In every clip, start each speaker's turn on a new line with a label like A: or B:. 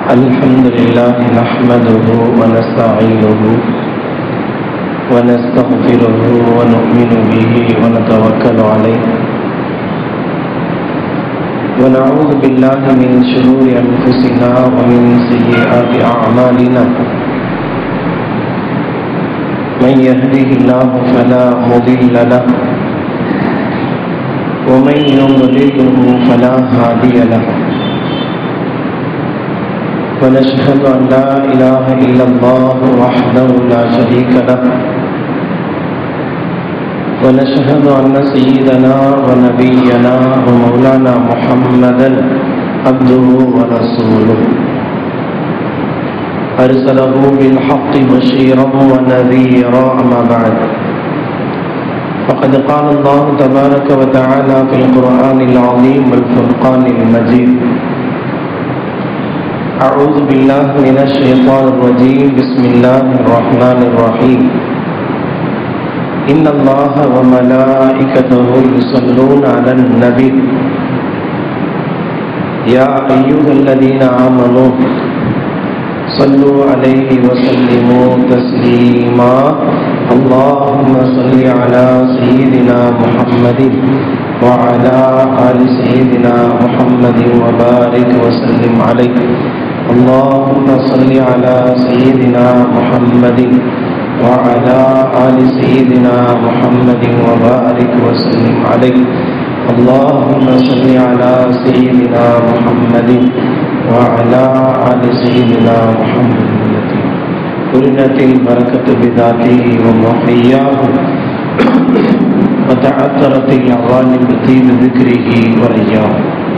A: الحمد لله نحمده ونستعينه ونستغفره ونؤمن به ونتوكل عليه ونعوذ بالله من شرور أنفسنا ومن سيئات أعمالنا من يهده الله فلا مضل له ومن يضلله فلا هادي له ونشهد أن لا إله إلا الله وحده لا شريك له ونشهد أن سيدنا ونبينا ومولانا محمدا عبده ورسوله أرسله بالحق بشيرا ونذيرا أما بعد فقد قال الله تبارك وتعالى في القرآن العظيم والفرقان المجيد أعوذ بالله من الشيطان الرجيم بسم الله الرحمن الرحيم إن الله وملائكته يصلون على النبي يا أيها الذين آمنوا صلوا عليه وسلموا تسليما اللهم صل على سيدنا محمد وعلى آل سيدنا محمد وبارك وسلم عليه اللهم صل على سيدنا محمد وعلى آل سيدنا محمد وبارك وسلم عليه اللهم صل على سيدنا محمد وعلى آل سيدنا محمد قرنت البركة بذاته ومحياه وتعثرت الأغاني بطيب ذكره ورياه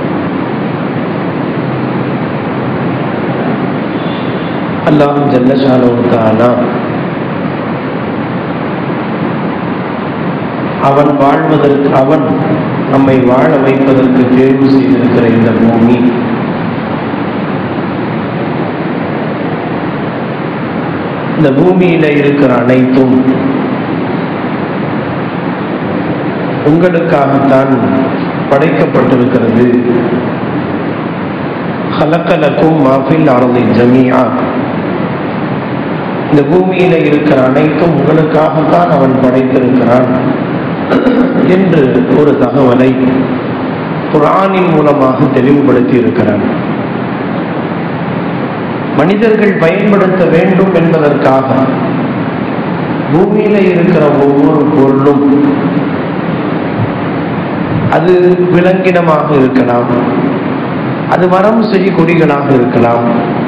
A: அல்லாஹ் ஜல்லஷானு தானா அவன் வாழ்வதற்கு அவன் நம்மை வாழ வைப்பதற்கு தேர்வு செய்திருக்கிற இந்த பூமி இந்த பூமியில இருக்கிற அனைத்தும் உங்களுக்காகத்தான் படைக்கப்பட்டிருக்கிறது ஹலக்கலக்கும் மாஃபில் அரதி ஜமியா இந்த பூமியில இருக்கிற அனைத்தும் உங்களுக்காகத்தான் அவன் படைத்திருக்கிறான் என்று ஒரு தகவலை குரானின் மூலமாக தெளிவுபடுத்தி இருக்கிறான் மனிதர்கள் பயன்படுத்த வேண்டும் என்பதற்காக பூமியில இருக்கிற ஒவ்வொரு பொருளும் அது விலங்கினமாக இருக்கலாம் அது மரம் செடி கொடிகளாக இருக்கலாம்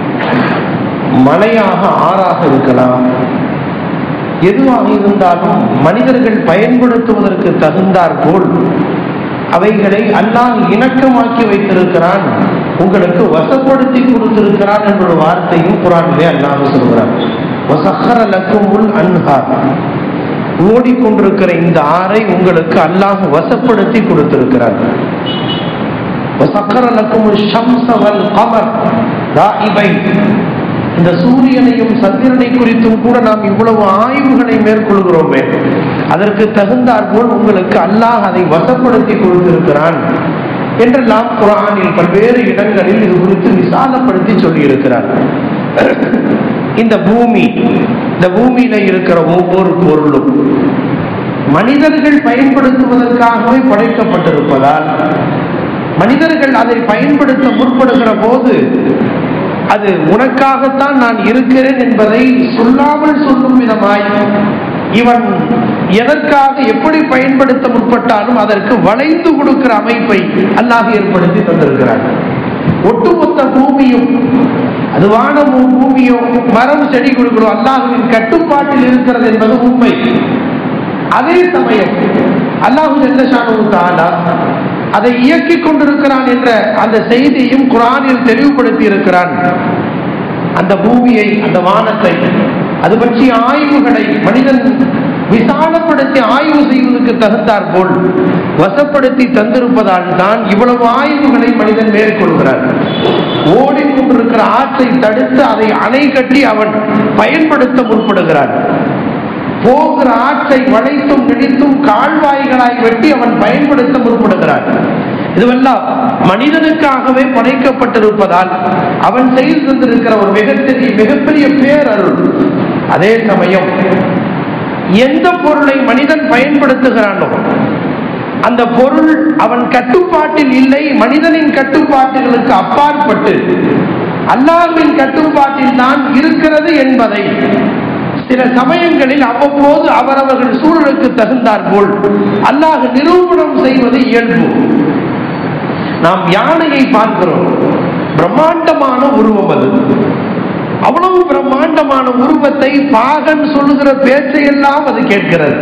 A: மலையாக ஆறாக இருக்கலாம் எதுவாக இருந்தாலும் மனிதர்கள் பயன்படுத்துவதற்கு தகுந்தாற் போல் அவைகளை அல்லாஹ் இணக்கமாக்கி வைத்திருக்கிறான் உங்களுக்கு வசப்படுத்தி கொடுத்திருக்கிறான் என்ற ஒரு வார்த்தையும் குரானிலே அல்லாஹ் சொல்கிறார் வசஹரலக்குமுல் அன்ஹார் ஓடிக்கொண்டிருக்கிற இந்த ஆறை உங்களுக்கு அல்லாஹ் வசப்படுத்தி கொடுத்திருக்கிறார் வசக்கரலக்குமுல் ஷம்ஸ வல் கமர் தாயிபை இந்த சூரியனையும் சந்திரனை குறித்தும் கூட நாம் இவ்வளவு ஆய்வுகளை மேற்கொள்கிறோமே அதற்கு தகுந்தாற்போல் உங்களுக்கு அல்லாஹ் அதை வசப்படுத்தி கொடுத்திருக்கிறான் என்றெல்லாம் குரானில் பல்வேறு இடங்களில் இது குறித்து விசாலப்படுத்தி சொல்லியிருக்கிறார் இந்த பூமி இந்த பூமியில இருக்கிற ஒவ்வொரு பொருளும் மனிதர்கள் பயன்படுத்துவதற்காகவே படைக்கப்பட்டிருப்பதால் மனிதர்கள் அதை பயன்படுத்த முற்படுகிற போது அது உனக்காகத்தான் நான் இருக்கிறேன் என்பதை சொல்லாமல் சொல்லும் விதமாய் இவன் எதற்காக எப்படி பயன்படுத்த முற்பட்டாலும் அதற்கு வளைந்து கொடுக்கிற அமைப்பை அல்லாஹ் ஏற்படுத்தி தந்திருக்கிறார் ஒட்டுமொத்த பூமியும் அது வானமோ பூமியோ மரம் செடி கொடுக்கிறோம் அல்லாஹுவின் கட்டுப்பாட்டில் இருக்கிறது என்பது உண்மை அதே சமயம் அல்லாஹு ஜல்லஷானு அதை இயக்கிக் கொண்டிருக்கிறான் என்ற அந்த செய்தியையும் குரானில் தெளிவுபடுத்தி இருக்கிறான் அந்த பூமியை அந்த வானத்தை அது பற்றிய ஆய்வுகளை மனிதன் விசாலப்படுத்தி ஆய்வு செய்வதற்கு தகுந்தார் போல் வசப்படுத்தி தந்திருப்பதால் தான் இவ்வளவு ஆய்வுகளை மனிதன் மேற்கொள்கிறார் ஓடிக்கொண்டிருக்கிற ஆற்றை தடுத்து அதை அணை கட்டி அவன் பயன்படுத்த முற்படுகிறான் போகிற ஆற்றை வளைத்தும் நெடித்தும் கால்வாய்களாய் வெட்டி அவன் பயன்படுத்த முற்படுகிறான் இதுவெல்லாம் மனிதனுக்காகவே படைக்கப்பட்டிருப்பதால் அவன் செய்து தந்திருக்கிற ஒரு மிகப்பெரிய மிகப்பெரிய பேரருள் அதே சமயம் எந்த பொருளை மனிதன் பயன்படுத்துகிறானோ அந்த பொருள் அவன் கட்டுப்பாட்டில் இல்லை மனிதனின் கட்டுப்பாட்டுகளுக்கு அப்பாற்பட்டு அல்லாஹ்வின் கட்டுப்பாட்டில் தான் இருக்கிறது என்பதை சில சமயங்களில் அவ்வப்போது அவரவர்கள் சூழலுக்கு தகுந்தாற் போல் அல்லாஹ் நிரூபணம் செய்வது இயல்பு நாம் யானையை பார்க்கிறோம் பிரம்மாண்டமான உருவம் அது அவ்வளவு பிரம்மாண்டமான உருவத்தை பாகன் சொல்லுகிற பேச்சையெல்லாம் அது கேட்கிறது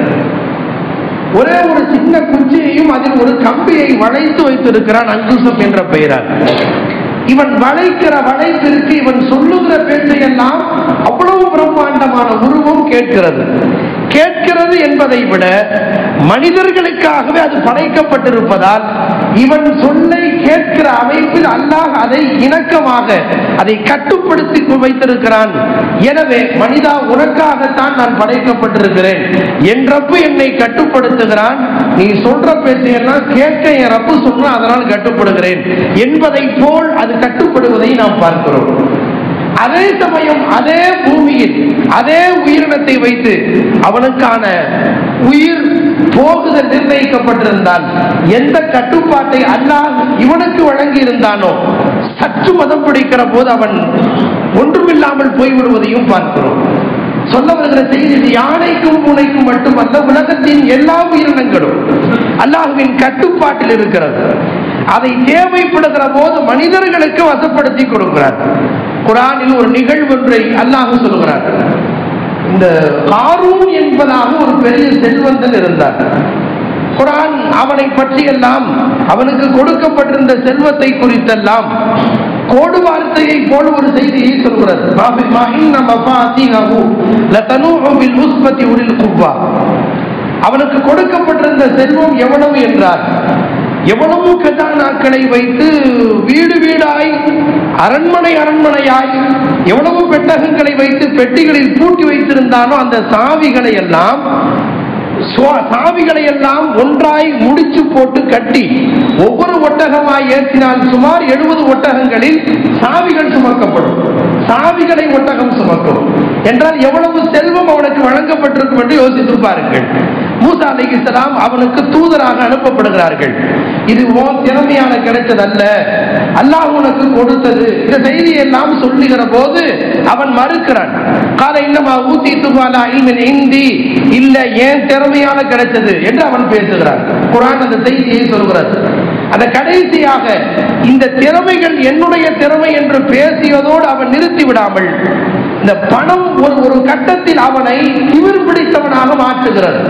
A: ஒரே ஒரு சின்ன குச்சியையும் அதில் ஒரு கம்பியை வளைத்து வைத்திருக்கிறான் அங்குசம் என்ற பெயரால் இவன் வளைக்கிற வளைப்பிற்கு இவன் சொல்லுகிற பேச்சையெல்லாம் அவ்வளவு பிரம்மாண்டமான உருவம் கேட்கிறது கேட்கிறது என்பதை விட மனிதர்களுக்காகவே அது படைக்கப்பட்டிருப்பதால் இவன் சொல்லை கேட்கிற அமைப்பில் அல்லாஹ் அதை இணக்கமாக அதை கட்டுப்படுத்தி வைத்திருக்கிறான் எனவே மனிதா உனக்காகத்தான் நான் படைக்கப்பட்டிருக்கிறேன் என் ரப்பு என்னை கட்டுப்படுத்துகிறான் நீ சொல்ற பேச்சையெல்லாம் கேட்க என் ரப்பு சொல்றான் அதனால் கட்டுப்படுகிறேன் என்பதை போல் அது கட்டுப்படுவதை நாம் பார்க்கிறோம் அதே சமயம் அதே பூமியில் அதே உயிரினத்தை வைத்து அவனுக்கான உயிர் போகுதல் நிர்ணயிக்கப்பட்டிருந்தால் எந்த கட்டுப்பாட்டை அல்லாஹ் இவனுக்கு வழங்கி இருந்தானோ சற்று மதம் பிடிக்கிற போது அவன் ஒன்றுமில்லாமல் போய்விடுவதையும் பார்க்கிறோம் சொல்ல வருகிற செய்தி இது யானைக்கும் பூனைக்கும் மட்டுமல்ல உலகத்தின் எல்லா உயிரினங்களும் அல்லாஹுவின் கட்டுப்பாட்டில் இருக்கிறது அதை தேவைப்படுகிற போது மனிதர்களுக்கு வசப்படுத்தி கொடுக்கிறார் குரானில் ஒரு நிகழ்வு ஒன்றை அல்லாஹ் சொல்கிறார் இந்த காரூன் என்பதாக ஒரு பெரிய செல்வந்தன் இருந்தார் குரான் அவனை பற்றியெல்லாம் அவனுக்கு கொடுக்கப்பட்டிருந்த செல்வத்தை குறித்தெல்லாம் கோடு வார்த்தையை போல ஒரு செய்தியை சொல்கிறது மாஃபி மாஹின்ன மஃபாத்திஹு லதனூஹு பில் உஸ்பதி உலில் குவ்வா அவனுக்கு கொடுக்கப்பட்டிருந்த செல்வம் எவ்வளவு என்றார் எவ்வளவு கஜானாக்களை வைத்து வீடு வீடாய் அரண்மனை அரண்மனையாய் எவ்வளவு பெட்டகங்களை வைத்து பெட்டிகளில் பூட்டி வைத்திருந்தானோ அந்த சாவிகளை எல்லாம் சுவா- சாவிகளை எல்லாம் ஒன்றாய் முடிச்சு போட்டு கட்டி ஒவ்வொரு ஒட்டகமாய் ஏற்றினால் சுமார் எழுபது ஒட்டகங்களில் சாவிகள் சுமக்கப்படும் சாவிகளை ஒட்டகம் சுமக்கும் என்றால் எவ்வளவு செல்வம் அவனுக்கு வழங்கப்பட்டிருக்கும் என்று யோசித்து பாருங்கள் மூசா அலைஹிஸ்ஸலாம் அவனுக்கு தூதராக அனுப்பப்படுகிறார்கள் இது உன் திறமையான கிடைத்தது அல்ல அல்லாஹ் உனக்கு கொடுத்தது இந்த செய்தியை எல்லாம் சொல்லுகிற போது அவன் மறுக்கிறான் கால இன்னமா ஊத்தி துபாலா இல்மின் இந்தி இல்ல ஏன் திறமையான கிடைச்சது என்று அவன் பேசுகிறான் குரான் அந்த செய்தியை சொல்கிறது அந்த கடைசியாக இந்த திறமைகள் என்னுடைய திறமை என்று பேசியதோடு அவன் நிறுத்தி விடாமல் இந்த பணம் ஒரு ஒரு கட்டத்தில் அவனை திமிர் பிடித்தவனாக மாற்றுகிறது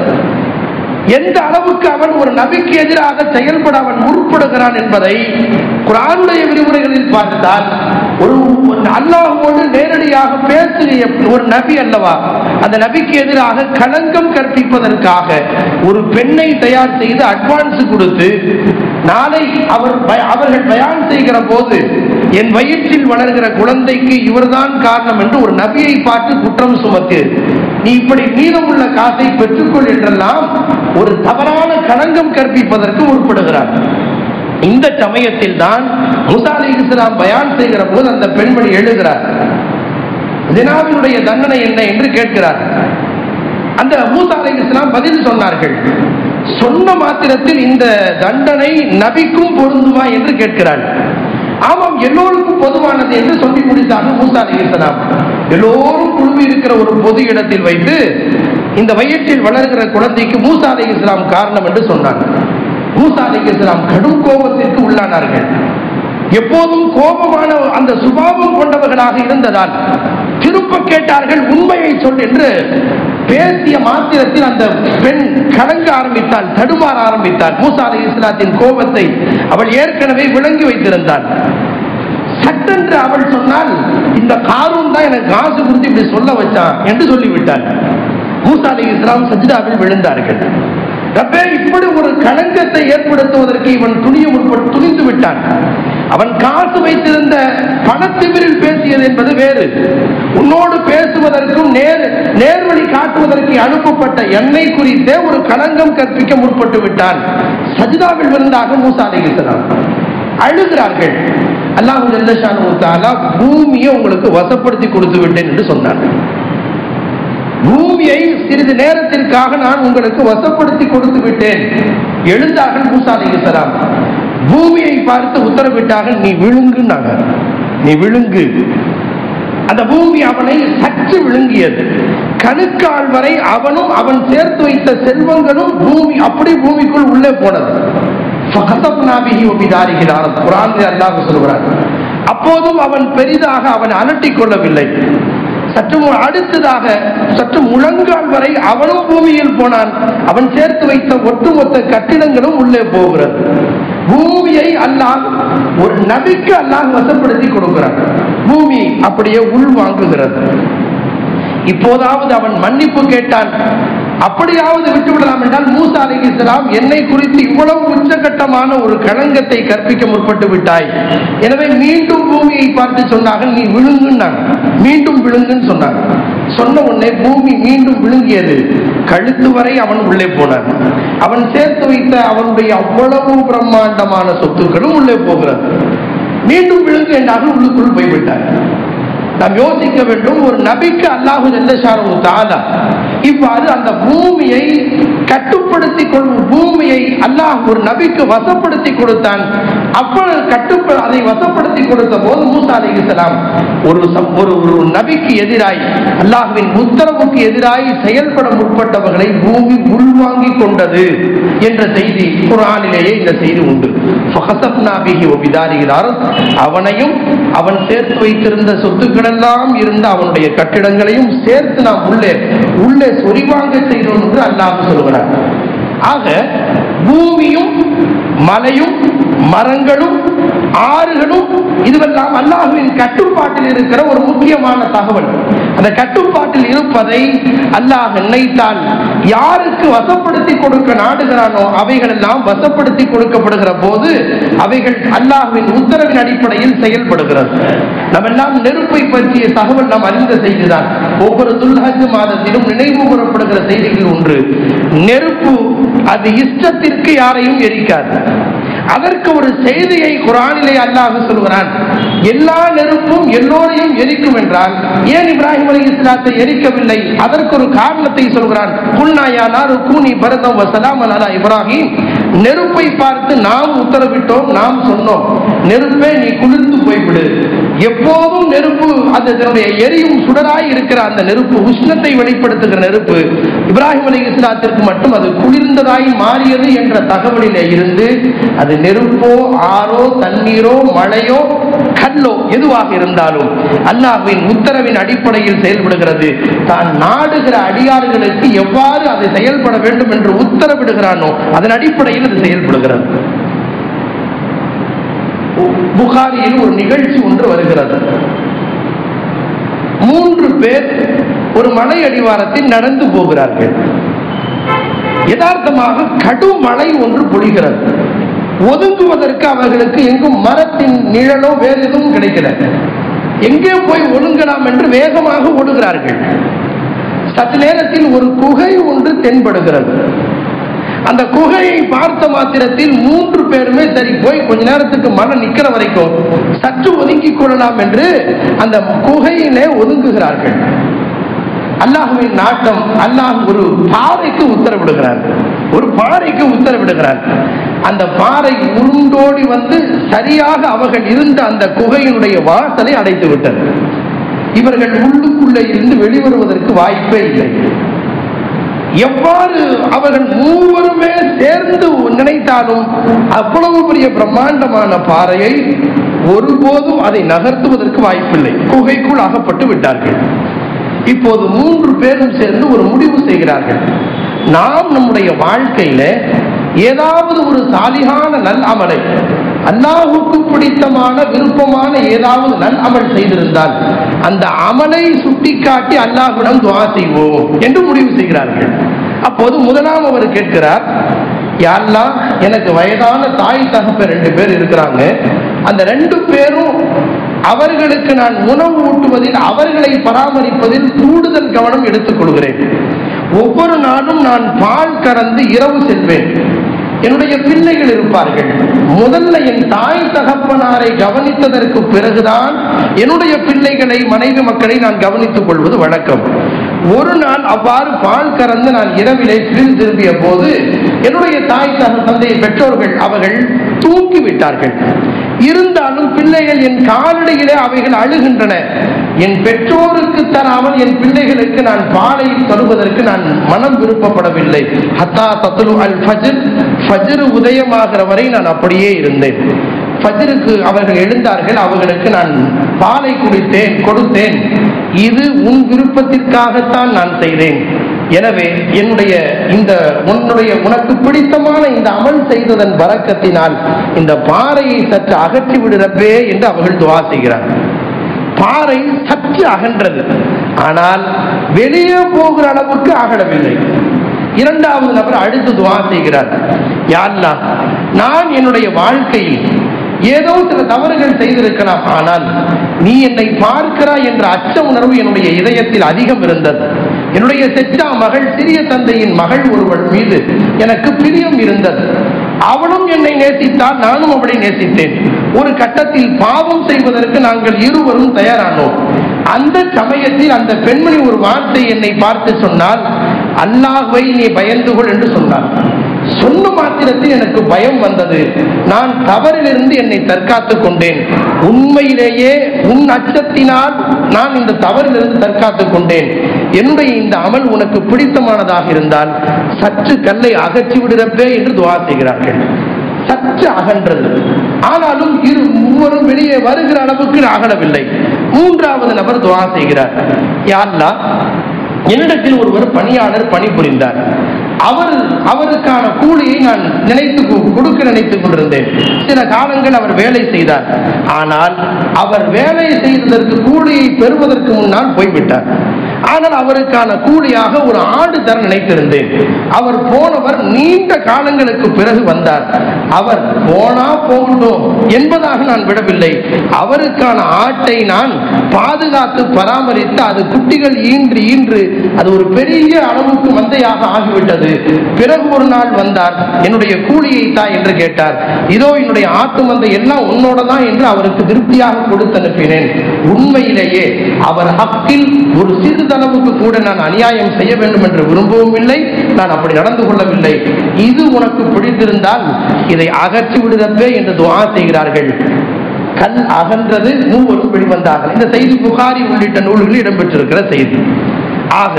A: எந்த அளவுக்கு அவன் ஒரு நபிக்கு எதிராக செயல்பட அவன் முற்படுகிறான் என்பதை குரானுடைய விரிவுரைகளில் பார்த்தால் ஒரு ஒரு அல்லாஹ்வோடு நேரடியாக பேசிய ஒரு நபி அல்லவா அந்த நபிக்கு எதிராக களங்கம் கற்பிப்பதற்காக ஒரு பெண்ணை தயார் செய்து அட்வான்ஸ் கொடுத்து நாளை அவர் பய- அவர்கள் பயான் செய்கிற போது என் வயிற்றில் வளர்கிற குழந்தைக்கு இவர்தான் காரணம் என்று ஒரு நபியை பார்த்து குற்றம் சுமத்து நீ இப்படி மீதமுள்ள காசை பெற்றுக்கொள் என்றெல்லாம் ஒரு தவறான களங்கம் கற்பிப்பதற்கு முற்படுகிறார் இந்த சமயத்தில் தான் முசா அலி இஸ்லாம் பயான் செய்கிற போது அந்த பெண்மணி எழுகிறார் ஜினாவினுடைய தண்டனை என்ன என்று கேட்கிறார் அந்த மூசா அலை இஸ்லாம் பதில் சொன்னார்கள் சொன்ன மாத்திரத்தில் இந்த தண்டனை நபிக்கும் பொருந்துமா என்று கேட்கிறாள் ஆமாம் எல்லோருக்கும் பொதுவானது என்று சொல்லி முடித்தார்கள் மூசா அலை இஸ்லாம் எல்லோரும் குழுமி இருக்கிற ஒரு பொது இடத்தில் வைத்து இந்த வயிற்றில் வளர்கிற குழந்தைக்கு மூசா அலை இஸ்லாம் காரணம் என்று சொன்னார் மூசா அலை இஸ்லாம் கடும் கோபத்திற்கு உள்ளானார்கள் எப்போதும் கோபமான அந்த சுபாவம் கொண்டவர்களாக இருந்ததால் திரும்ப கேட்டார்கள் உண்மையை சொல் என்று பேசிய மாத்திரத்தில் அந்த பெண் கலங்க ஆரம்பித்தாள் தடுமாற ஆரம்பித்தாள் மூசா அலை இஸ்லாத்தின் கோபத்தை அவள் ஏற்கனவே விளங்கி வைத்திருந்தாள் சட்டென்று அவள் சொன்னால் இந்த காரூன் தான் எனக்கு காசு கொடுத்து இப்படி சொல்ல வச்சான் என்று சொல்லிவிட்டாள் மூசா அலை இஸ்லாம் சஜிதாவில் விழுந்தார்கள் ரப்பே இப்படி ஒரு களங்கத்தை ஏற்படுத்துவதற்கு இவன் துணிய முற்பட்டு துணிந்து விட்டான் அவன் காசு வைத்திருந்த பணத்திமிரில் பேசியது என்பது வேறு உன்னோடு பேசுவதற்கும் நேர் நேர்வழி காட்டுவதற்கு அனுப்பப்பட்ட எண்ணெய் குறித்தே ஒரு களங்கம் கற்பிக்க முற்பட்டு விட்டான் சஜிதாவில் விருந்தாக மூசா அலைகிறான் அழுகிறார்கள் அல்லாஹு ஜல்லஷானு தஆலா பூமியை உங்களுக்கு வசப்படுத்தி கொடுத்து விட்டேன் என்று சொன்னார்கள் பூமியை சிறிது நேரத்திற்காக நான் உங்களுக்கு வசப்படுத்தி கொடுத்து விட்டேன் எழுந்தார்கள் மூசா அலைஹிஸ்ஸலாம் பூமியை பார்த்து உத்தரவிட்டார்கள் நீ விழுங்குனாங்க நீ விழுங்கு அந்த பூமி அவனை சற்று விழுங்கியது கணுக்கால் வரை அவனும் அவன் சேர்த்து வைத்த செல்வங்களும் பூமி அப்படி பூமிக்குள் உள்ளே போனது فَخَسَفْنَا بِهِ وَبِدَارِهِ الْأَرْضَ குர்ஆனிலே அல்லாஹ் சொல்கிறார் அப்போதும் அவன் பெரிதாக அவன் அலட்டிக் கொள்ளவில்லை சற்று மு- அடுத்ததாக சற்று முழங்கால் வரை அவனும் பூமியில் போனான் அவன் சேர்த்து வைத்த ஒட்டுமொத்த கட்டிடங்களும் உள்ளே போகிறது பூமியை அல்லாஹ் ஒரு நபிக்கு அல்லாஹ் வசப்படுத்தி கொடுக்கிறான் பூமி அப்படியே உள் வாங்குகிறது இப்போதாவது அவன் மன்னிப்பு கேட்டான் அப்படியாவது விட்டுவிடலாம் என்றால் மூசா அலைஹிஸ்ஸலாம் என்னை குறித்து இவ்வளவு உச்சகட்டமான ஒரு களங்கத்தை கற்பிக்க முற்பட்டு விட்டாய் எனவே மீண்டும் பூமியை பார்த்து சொன்னார்கள் நீ விழுங்குன்னாங்க மீண்டும் விழுங்குன்னு சொன்னாங்க சொன்ன உடனே பூமி மீண்டும் விழுங்கியது கழுத்து வரை அவன் உள்ளே போனான் அவன் சேர்த்து வைத்த அவனுடைய அவ்வளவு பிரம்மாண்டமான சொத்துக்களும் உள்ளே போகிறது மீண்டும் விழுங்கு என்றார்கள் உள்ளுக்குள் போய்விட்டார் நாம் யோசிக்க வேண்டும் ஒரு நபிக்கு அல்லாஹு ஜல்லஷானு தாலா இவ்வாறு அந்த பூமியை கட்டுப்படுத்தி கொள்ளும் பூமியை அல்லாஹ் ஒரு நபிக்கு வசப்படுத்தி கொடுத்தான் அப்பொழுது கட்டுப்ப அதை வசப்படுத்தி கொடுத்த போது மூசா அலைஹிஸ்ஸலாம் ஒரு சம்- ஒரு ஒரு நபிக்கு எதிராய் அல்லாஹ்வின் உத்தரவுக்கு எதிராய் செயல்பட முற்பட்டவர்களை பூமி உள்வாங்கிக் கொண்டது என்ற செய்தி குர்ஆனிலேயே இந்த செய்தி உண்டு ஃபஹஸப்னா பிஹி வபிதாரிஹி அல்-அர்த். அவனையும் அவன் சேர்த்து வைத்திருந்த சொத்துக்களெல்லாம் இருந்த அவனுடைய கட்டிடங்களையும் சேர்த்து நாம் உள்ளே உள்ளே சொரிவாங்க செய்தோம் என்று அல்லாஹ் சொல்கிறார் ஆக பூமியும் மலையும் மரங்களும் ஆறுகளும் இதுவெல்லாம் அல்லாஹுவின் கட்டுப்பாட்டில் இருக்கிற ஒரு முக்கியமான தகவல் அந்த கட்டுப்பாட்டில் இருப்பதை அல்லாஹ் நினைத்தால் யாருக்கு வசப்படுத்தி கொடுக்க நாடுகிறானோ அவைகள் எல்லாம் வசப்படுத்தி கொடுக்கப்படுகிற போது அவைகள் அல்லாஹ்வின் உத்தரவின் அடிப்படையில் செயல்படுகிறது நம்ம எல்லாம் நெருப்பை பற்றிய தகவல் நாம் அறிந்த செய்திதான் ஒவ்வொரு துல்ஹஜ் மாதத்திலும் நினைவு கூறப்படுகிற செய்திகள் ஒன்று நெருப்பு அது இஷ்டத்திற்கு யாரையும் எரிக்காது அதற்கு ஒரு செய்தியை குரானிலே அல்லாஹ் சொல்கிறான் எல்லா நெருப்பும் எல்லோரையும் எரிக்கும் என்றால் ஏன் இப்ராஹிம் அலி இஸ்லாத்தை எரிக்கவில்லை அதற்கு ஒரு காரணத்தை சொல்கிறான் குன்னாயானார் கூனி பரதம் வசலாம் அலா இப்ராஹிம் நெருப்பை பார்த்து நாம் உத்தரவிட்டோம் நாம் சொன்னோம் நெருப்பே நீ குளிர்ந்து போய்விடு எப்போதும் நெருப்பு அது தன்னுடைய எரியும் சுடராய் இருக்கிற அந்த நெருப்பு உஷ்ணத்தை வெளிப்படுத்துகிற நெருப்பு இப்ராஹிம் அலி இஸ்லாத்திற்கு மட்டும் அது குளிர்ந்ததாய் மாறியது என்ற தகவலிலே இருந்து அது நெருப்போ ஆறோ தண்ணீரோ மழையோ கல்லோ எதுவாக இருந்தாலும் அல்லாஹ்வின் உத்தரவின் அடிப்படையில் செயல்படுகிறது தான் நாடுகிற அடியாறுகளுக்கு எவ்வாறு அது செயல்பட வேண்டும் என்று உத்தரவிடுகிறானோ அதன் அடிப்படையில் அது செயல்படுகிறது புகாரியில் ஒரு நிகழ்ச்சி ஒன்று வருகிறது மூன்று பேர் ஒரு மலை அடிவாரத்தில் நடந்து போகிறார்கள் யதார்த்தமாக கடும் மழை ஒன்று பொழிகிறது ஒதுங்குவதற்கு அவர்களுக்கு எங்கும் மரத்தின் நிழலோ வேறு எதுவும் கிடைக்கல எங்கே போய் ஒழுங்கலாம் என்று வேகமாக ஓடுகிறார்கள் சற்று நேரத்தில் ஒரு குகை ஒன்று தென்படுகிறது அந்த குகையை பார்த்த மாத்திரத்தில் மூன்று பேருமே சரி போய் கொஞ்ச நேரத்துக்கு மனம் நிக்கிற வரைக்கும் சற்று ஒதுங்கிக் கொள்ளலாம் என்று அந்த குகையிலே ஒதுங்குகிறார்கள் அல்லாஹுவின் நாட்டம் அல்லாஹ் ஒரு பாறைக்கு உத்தரவிடுகிறார் ஒரு பாறைக்கு உத்தரவிடுகிறார் அந்த பாறை உருண்டோடி வந்து சரியாக அவர்கள் இருந்த அந்த குகையினுடைய வாசலை அடைத்து விட்டது இவர்கள் உள்ளுக்குள்ளே இருந்து வெளிவருவதற்கு வாய்ப்பே இல்லை எவ்வாறு அவர்கள் மூவருமே சேர்ந்து நினைத்தாலும் அவ்வளவு பெரிய பிரம்மாண்டமான பாறையை ஒருபோதும் அதை நகர்த்துவதற்கு வாய்ப்பில்லை குகைக்குள் அகப்பட்டு விட்டார்கள் இப்போது மூன்று பேரும் சேர்ந்து ஒரு முடிவு செய்கிறார்கள் நாம் நம்முடைய வாழ்க்கையில ஏதாவது ஒரு சாலிகான நல் அமலை அல்லாஹுக்கு பிடித்தமான விருப்பமான ஏதாவது நல் அமல் செய்திருந்தால் அந்த அமலை சுட்டிக்காட்டி அல்லாஹ்விடம் துவா செய்வோம் என்று முடிவு செய்கிறார்கள் அப்போது முதலாம் அவர் கேட்கிறார் யாரெல்லாம் எனக்கு வயதான தாய் தகப்ப ரெண்டு பேர் இருக்கிறாங்க அந்த ரெண்டு பேரும் அவர்களுக்கு நான் உணவு ஊட்டுவதில் அவர்களை பராமரிப்பதில் கூடுதல் கவனம் எடுத்துக் கொள்கிறேன் ஒவ்வொரு நாளும் நான் பால் கறந்து இரவு செல்வேன் என்னுடைய பிள்ளைகள் இருப்பார்கள் முதல்ல என் தாய் தகப்பனாரை கவனித்ததற்கு பிறகுதான் என்னுடைய பிள்ளைகளை மனைவி மக்களை நான் கவனித்துக் கொள்வது வழக்கம் ஒரு நாள் அவ்வாறு பால் கறந்து நான் இரவிலே வீடு திரும்பிய போது என்னுடைய தாய் தக தந்தை பெற்றோர்கள் அவர்கள் தூக்கி விட்டார்கள் இருந்தாலும் பிள்ளைகள் என் காலடியிலே அவைகள் அழுகின்றன என் பெற்றோருக்கு தராமல் என் பிள்ளைகளுக்கு நான் பாலை தருவதற்கு நான் மனம் விருப்பப்படவில்லை ஹத்தா தத்துலு அல் ஃபஜ்ர் ஃபஜ்ர் உதயமாகிற வரை நான் அப்படியே இருந்தேன் ஃபஜ்ருக்கு அவர்கள் எழுந்தார்கள் அவர்களுக்கு நான் பாலை குடித்தேன் கொடுத்தேன் இது உன் விருப்பத்திற்காகத்தான் நான் செய்தேன் எனவே என்னுடைய இந்த உன்னுடைய உனக்கு பிடித்தமான இந்த அமல் செய்ததன் வரக்கத்தினால் இந்த பாறையை சற்று அகற்றி விடுறப்பே என்று அவர்கள் துவா செய்கிறார் பாறை சற்று அகன்றது ஆனால் வெளியே போகிற அளவுக்கு அகலவில்லை இரண்டாவது நபர் அடுத்து துவா செய்கிறார் யாருலா நான் என்னுடைய வாழ்க்கையில் ஏதோ சில தவறுகள் செய்திருக்கலாம் ஆனால் நீ என்னை பார்க்கிறாய் என்ற அச்ச உணர்வு என்னுடைய இதயத்தில் அதிகம் இருந்தது என்னுடைய செச்சா மகள் சிறிய தந்தையின் மகள் ஒருவள் மீது எனக்கு பிரியம் இருந்தது அவளும் என்னை நேசித்தால் நானும் அவளை நேசித்தேன் ஒரு கட்டத்தில் பாவம் செய்வதற்கு நாங்கள் இருவரும் தயாரானோம் அந்த சமயத்தில் அந்த பெண்மணி ஒரு வார்த்தை என்னை பார்த்து சொன்னால் அல்லாஹ்வை நீ பயந்து கொள் என்று சொன்னார் சொன்ன மாத்திரத்தில் எனக்கு பயம் வந்தது நான் தவறிலிருந்து என்னை தற்காத்துக் கொண்டேன் உண்மையிலேயே உன் அச்சத்தினால் நான் இந்த தவறிலிருந்து தற்காத்துக் கொண்டேன் என்னுடைய இந்த அமல் உனக்கு பிடித்தமானதாக இருந்தால் சற்று கல்லை அகற்றி விடுறப்பே என்று துவா செய்கிறார்கள் சற்று அகன்றது ஆனாலும் இரு மூவரும் வெளியே வருகிற அளவுக்கு அகலவில்லை மூன்றாவது நபர் துவா செய்கிறார் யாருலா என்னிடத்தில் ஒருவர் பணியாளர் பணிபுரிந்தார் அவர் அவருக்கான கூலியை நான் நினைத்து கொ- கொடுக்க நினைத்துக் கொண்டிருந்தேன் சில காலங்கள் அவர் வேலை செய்தார் ஆனால் அவர் வேலை செய்ததற்கு கூலியை பெறுவதற்கு முன்னால் போய்விட்டார் ஆனால் அவருக்கான கூலியாக ஒரு ஆடு தர நினைத்திருந்தேன் அவர் போனவர் நீண்ட காலங்களுக்கு பிறகு வந்தார் அவர் போனா போகட்டும் என்பதாக நான் விடவில்லை அவருக்கான ஆட்டை நான் பாதுகாத்து பராமரித்து அது குட்டிகள் ஈன்று ஈன்று அது ஒரு பெரிய அளவுக்கு மந்தையாக ஆகிவிட்டது பிறகு ஒரு நாள் வந்தார் என்னுடைய கூலியை தா என்று கேட்டார் இதோ என்னுடைய ஆட்டு மந்தை எல்லாம் உன்னோட தான் என்று அவருக்கு திருப்தியாக கொடுத்து அனுப்பினேன் உண்மையிலேயே அவர் ஹக்கில் ஒரு சிறிதளவுக்கு கூட நான் அநியாயம் செய்ய வேண்டும் என்று விரும்பவும் இல்லை நான் அப்படி நடந்து கொள்ளவில்லை இது உனக்கு பிடித்திருந்தால் இதை அகற்றி விடுதப்பே என்று துவா செய்கிறார்கள் கண் அகன்றது மூவரும் வெளிவந்தார்கள் இந்த செய்தி புகாரி உள்ளிட்ட நூல்களில் இடம்பெற்றிருக்கிற செய்தி ஆக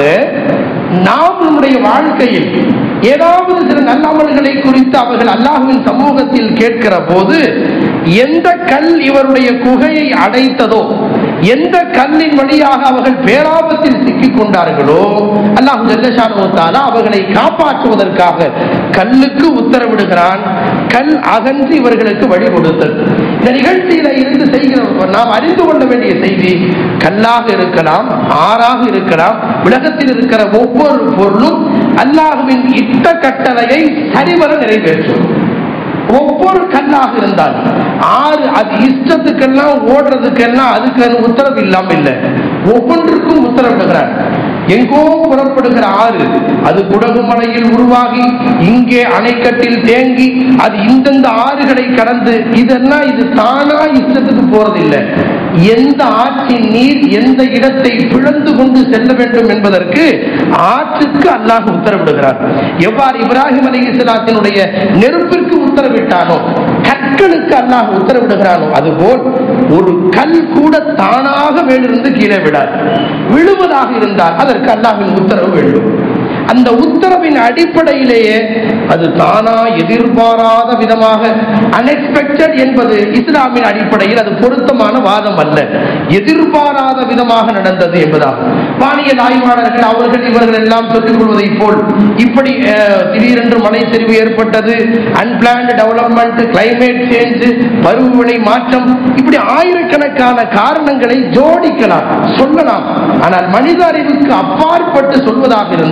A: நாம் நம்முடைய வாழ்க்கையில் ஏதாவது சில நல்லமல்களை குறித்து அவர்கள் அல்லாஹ்வின் சமூகத்தில் கேட்கிற போது எந்த கல் இவருடைய குகையை அடைத்ததோ எந்த கல்லின் வழியாக அவர்கள் பேராபத்தில் சிக்கிக் கொண்டார்களோ அல்லாஹ் ஜல்லஷானுவத்தாலா அவர்களை காப்பாற்றுவதற்காக கல்லுக்கு உத்தரவிடுகிறான் கல் அகன்று இவர்களுக்கு வழி கொடுத்தது இந்த நிகழ்ச்சியில இருந்து செய்கிற நாம் அறிந்து கொள்ள வேண்டிய செய்தி கல்லாக இருக்கலாம் ஆறாக இருக்கலாம் உலகத்தில் இருக்கிற ஒவ்வொரு பொருளும் அல்லாஹுவின் இட்ட கட்டளையை சரிவர நிறைவேற்றும் ஒவ்வொரு கல்லாக இருந்தால் ஆறு அது இஷ்டத்துக்கெல்லாம் ஓடுறதுக்கெல்லாம் அதுக்கு உத்தரவு இல்லாம இல்லை ஒவ்வொன்றுக்கும் உத்தரவிடுகிறார் எங்கோ புறப்படுகிற ஆறு அது குடகு மலையில் உருவாகி இங்கே அணைக்கட்டில் தேங்கி அது இந்தந்த ஆறுகளை கடந்து இதெல்லாம் இது தானா இஷ்டத்துக்கு போறதில்லை எந்த ஆற்றின் நீர் எந்த இடத்தை பிளந்து கொண்டு செல்ல வேண்டும் என்பதற்கு ஆற்றுக்கு அல்லாஹ் உத்தரவிடுகிறார் எவ்வாறு இப்ராஹிம் அலி இஸ்லாத்தினுடைய நெருப்பிற்கு உத்தரவிட்டானோ கற்களுக்கு அல்லாஹ் உத்தரவிடுகிறானோ அதுபோல் ஒரு கல் கூட தானாக மேலிருந்து கீழே விடாது விழுவதாக இருந்தால் அதற்கு அல்லாஹ்வின் உத்தரவு வேண்டும் அந்த உத்தரவின் அடிப்படையிலேயே அது தானா எதிர்பாராத விதமாக அன்எக்ஸ்பெக்டட் என்பது இஸ்லாமின் அடிப்படையில் அது பொருத்தமான வாதம் அல்ல எதிர்பாராத விதமாக நடந்தது என்பதாகும் வானியல் ஆய்வாளர்கள் அவர்கள் இவர்கள் எல்லாம் சொல்லிக் கொள்வதைப் போல் இப்படி அஹ், திடீரென்று மலை சரிவு ஏற்பட்டது அன்பிளான்டு டெவலப்மெண்ட் கிளைமேட் சேஞ்ச் பருவநிலை மாற்றம் இப்படி ஆயிரக்கணக்கான காரணங்களை ஜோடிக்கலாம் சொல்லலாம் ஆனால் மனித அறிவுக்கு அப்பாற்பட்டு சொல்வதாக இருந்தால்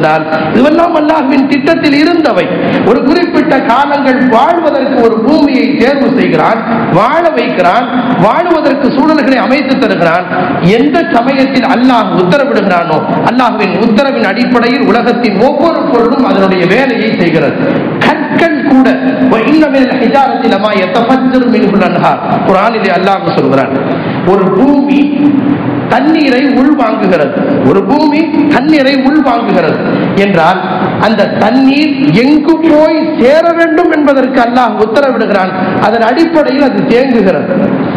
A: இதுவெல்லாம் அல்லாஹ்வின் திட்டத்தில் இருந்தவை ஒரு குறிப்பிட்ட காலங்கள் வாழ்வதற்கு ஒரு பூமியை தேர்வு செய்கிறான் வாழ வைக்கிறான் வாழுவதற்கு சூழல்களை அமைத்து தருகிறான் எந்த சமயத்தில் அல்லாஹ் உத்தரவிடுகிறானோ அல்லாஹ்வின் உத்தரவின் அடிப்படையில் உலகத்தின் ஒவ்வொரு பொருளும் அதனுடைய வேலையை செய்கிறது கற்கள் கூட இன்னமில் ஹிஜாரத்தில் அம்மா எத்தபத்திரும் மின்குள் அன்ஹார் குரானிலே அல்லாஹ் சொல்கிறான் ஒரு பூமி தண்ணீரை உள்வாங்குகிறது ஒரு பூமி தண்ணீரை உள்வாங்குகிறது என்றால் அந்த தண்ணீர் எங்கு போய் சேர வேண்டும் என்பதற்கு அல்லாஹ் உத்தரவிடுகிறான் அதன் அடிப்படையில் அது தேங்குகிறது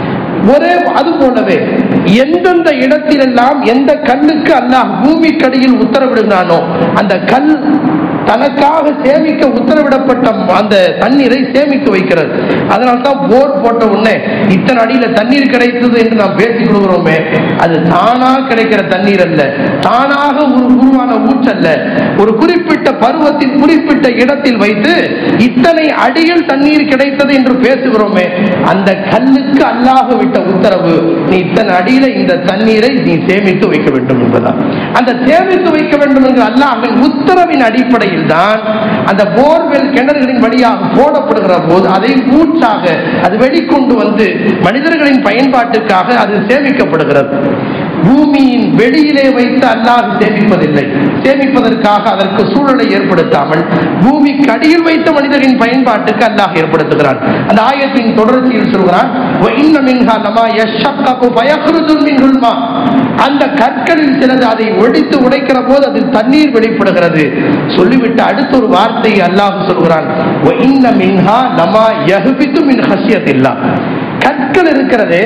A: ஒரே அது போலவே எந்தெந்த இடத்திலெல்லாம் எந்த கல்லுக்கு அல்லாஹ் பூமிக்கடியில் உத்தரவிடுகிறானோ அந்த கல் தனக்காக சேமிக்க உத்தரவிடப்பட்ட அந்த தண்ணீரை சேமித்து வைக்கிறது அதனால தான் போர் போட்ட உடனே இத்தனை அடியில தண்ணீர் கிடைத்தது என்று நாம் பேசிக் கொள்கிறோமே அது தானா கிடைக்கிற தண்ணீர் அல்ல தானாக ஒரு உருவான ஊற்றல்ல ஒரு குறிப்பிட்ட பருவத்தின் குறிப்பிட்ட இடத்தில் வைத்து இத்தனை அடியில் தண்ணீர் கிடைத்தது என்று பேசுகிறோமே அந்த கல்லுக்கு அல்லாஹ் விட்ட உத்தரவு நீ இத்தனை அடியில இந்த தண்ணீரை நீ சேமித்து வைக்க வேண்டும் என்பதுதான் அந்த சேமித்து வைக்க வேண்டும் என்கிற அல்லாஹ்வின் உத்தரவின் அடிப்படையில் தான் அந்த போர்வெல் கிணறுகளின் வழியாக போடப்படுகிற போது அதை ஊற்றாக அது வெளிக்கொண்டு வந்து மனிதர்களின் பயன்பாட்டுக்காக அது சேமிக்கப்படுகிறது பூமியின் வெளியிலே வைத்து அல்லாஹ் சேமிப்பதில்லை சேமிப்பதற்காக அதற்கு சூழலை ஏற்படுத்தாமல் பூமிக்கு அடியில் வைத்த மனிதரின் பயன்பாட்டுக்கு அல்லாஹ் ஏற்படுத்துகிறான் அந்த ஆயத்தின் தொடர்ச்சியில் சொல்கிறான் "வஇன்ன மின்ஹா லமா யஷக்ககு ஃபயக்ருஜு மின்ஹுல் மா." அந்த கற்களில் சிலது அதை ஒடித்து உடைக்கிற போது அதில் தண்ணீர் வெளிப்படுகிறது சொல்லிவிட்டு அடுத்த ஒரு வார்த்தை அல்லாஹ் சொல்கிறான் "வஇன்ன மின்ஹா லமா யஹ்பிது மின் ஹஷ்யத்தில்லா." கற்கள் இருக்கிறதே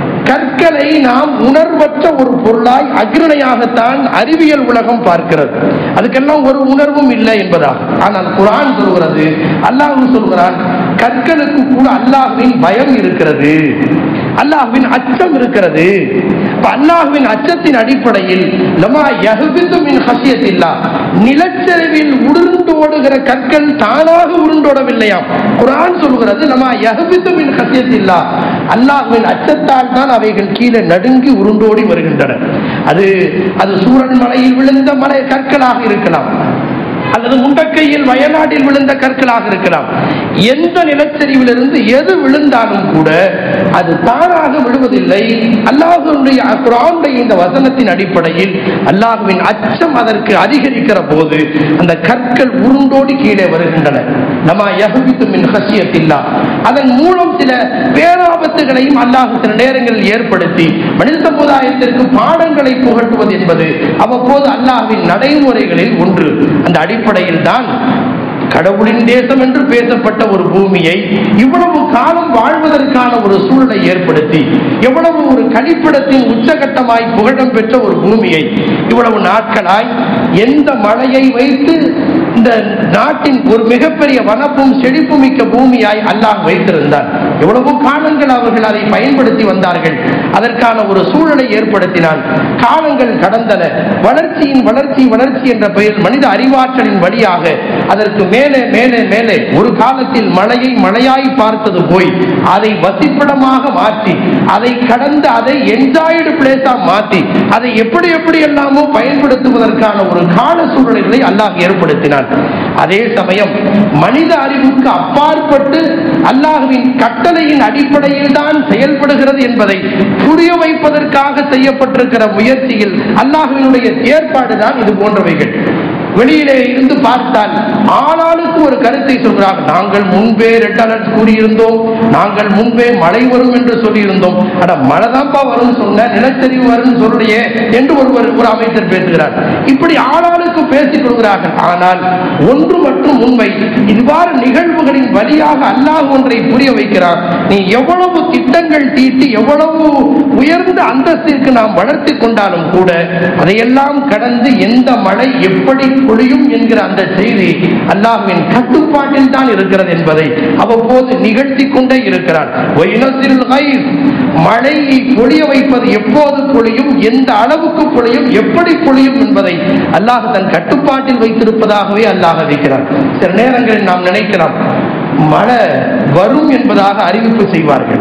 A: கற்களை நாம் உணர்வற்ற ஒரு பொருளாய் அகிரணையாகத்தான் அறிவியல் உலகம் பார்க்கிறது அதுக்கெல்லாம் ஒரு உணர்வும் இல்லை என்பதாக ஆனால் குரான் சொல்கிறது அல்லாஹ் சொல்கிறான் கற்களுக்கு கூட அல்லாஹ்வின் பயம் இருக்கிறது அல்லாஹ்வின் அச்சம் இருக்கிறது அப்ப அல்லாஹ்வின் அச்சத்தின் அடிப்படையில் லமா யஹ்பிது மின் ஹஷியத்தில்லா நிலச்சரிவில் உருண்டோடுகிற கற்கள் தானாக உருண்டோடவில்லையாம் குரான் சொல்கிறது லமா யஹ்பிது மின் ஹஷியத்தில்லா அல்லாஹ்வின் அச்சத்தால் தான் அவைகள் கீழே நடுங்கி உருண்டோடி வருகின்றன அது அது சூரன் மலையில் விழுந்த மலை கற்களாக இருக்கலாம் அல்லது முண்டக்கையில் வயநாட்டில் விழுந்த கற்களாக இருக்கலாம் எந்த நிலச்சரிவிலிருந்து எது விழுந்தாலும் கூட அது தானாக விழுவதில்லை அல்லாஹுடைய குரானுடைய இந்த வசனத்தின் அடிப்படையில் அல்லாஹுவின் அச்சம் அதற்கு அதிகரிக்கிற போது அந்த கற்கள் உருண்டோடி கீழே வருகின்றன நம்ம யகுபித்து மின் ஹசியத்தில்லா அதன் மூலம் சில பேராபத்துகளையும் அல்லாஹ் சில நேரங்களில் ஏற்படுத்தி மனித சமுதாயத்திற்கு பாடங்களை புகட்டுவது என்பது அவ்வப்போது அல்லாஹ்வின் நடைமுறைகளில் ஒன்று அந்த அடிப்படையில் தான் கடவுளின் தேசம் என்று பேசப்பட்ட ஒரு பூமியை இவ்வளவு காலம் வாழ்வதற்கான ஒரு சூழலை ஏற்படுத்தி எவ்வளவு ஒரு கழிப்பிடத்தின் உச்சகட்டமாய் புகழம் பெற்ற ஒரு பூமியை இவ்வளவு நாட்களாய் எந்த மழையை வைத்து இந்த நாட்டின் ஒரு மிகப்பெரிய வனப்பும் செழிப்பு மிக்க பூமியாய் அல்லாஹ் வைத்திருந்தார் எவ்வளவு காலங்கள் அவர்கள் அதை பயன்படுத்தி வந்தார்கள் அதற்கான ஒரு சூழலை ஏற்படுத்தினான் காலங்கள் கடந்தன வளர்ச்சியின் வளர்ச்சி வளர்ச்சி என்ற பெயர் மனித அறிவாற்றலின் வழியாக அதற்கு மேலே மேலே மேலே ஒரு காலத்தில் மழையை மழையாய் பார்த்தது போய் அதை வசிப்பிடமாக மாற்றி அதை கடந்து அதை என்ஜாய்டு பிளேஸா மாற்றி அதை எப்படி எப்படி எல்லாமோ பயன்படுத்துவதற்கான ஒரு கால சூழல்களை அல்லாஹ் ஏற்படுத்தினான் அதே சமயம் மனித அறிவுக்கு அப்பாற்பட்டு அல்லாஹுவின் கட்டளையின் அடிப்படையில் தான் செயல்படுகிறது என்பதை புரிய வைப்பதற்காக செய்யப்பட்டிருக்கிற முயற்சியில் அல்லாஹுவினுடைய ஏற்பாடு தான் இது போன்றவைகள் வெளியிலே இருந்து பார்த்தால் ஆளாளுக்கு ஒரு கருத்தை சொல்கிறார் நாங்கள் முன்பே ரெட் அலர்ட் கூறியிருந்தோம் நாங்கள் முன்பே மழை வரும் என்று சொல்லியிருந்தோம் அட மழை தான்ப்பா வரும்னு சொன்ன நிலச்சரிவு வரும்னு சொல்றியே என்று ஒருவர் ஒரு அமைச்சர் பேசுகிறார் இப்படி ஆளாளுக்கு பேசிக் கொள்கிறார்கள் ஆனால் ஒன்று மற்றும் உண்மை இவ்வாறு நிகழ்வுகளின் வழியாக அல்லாஹ் ஒன்றை புரிய வைக்கிறார் நீ எவ்வளவு திட்டங்கள் தீட்டி எவ்வளவு உயர்ந்த அந்தஸ்திற்கு நாம் வளர்த்தி கொண்டாலும் கூட அதையெல்லாம் கடந்து எந்த மழை எப்படி பொழியும் என்கிற அந்த செய்தி அல்லாஹ்வின் கட்டுப்பாட்டில் தான் இருக்கிறது என்பதை அவ்வப்போது நிகழ்த்தி கொண்டே இருக்கிறார் வயனசில் கைஸ் மழையை பொழிய வைப்பது எப்போது பொழியும் எந்த அளவுக்கு பொழியும் எப்படி பொழியும் என்பதை அல்லாஹ் தன் கட்டுப்பாட்டில் வைத்திருப்பதாகவே அல்லாஹ் வைக்கிறார் சில நேரங்களில் நாம் நினைக்கலாம் மழை வரும் என்பதாக அறிவிப்பு செய்வார்கள்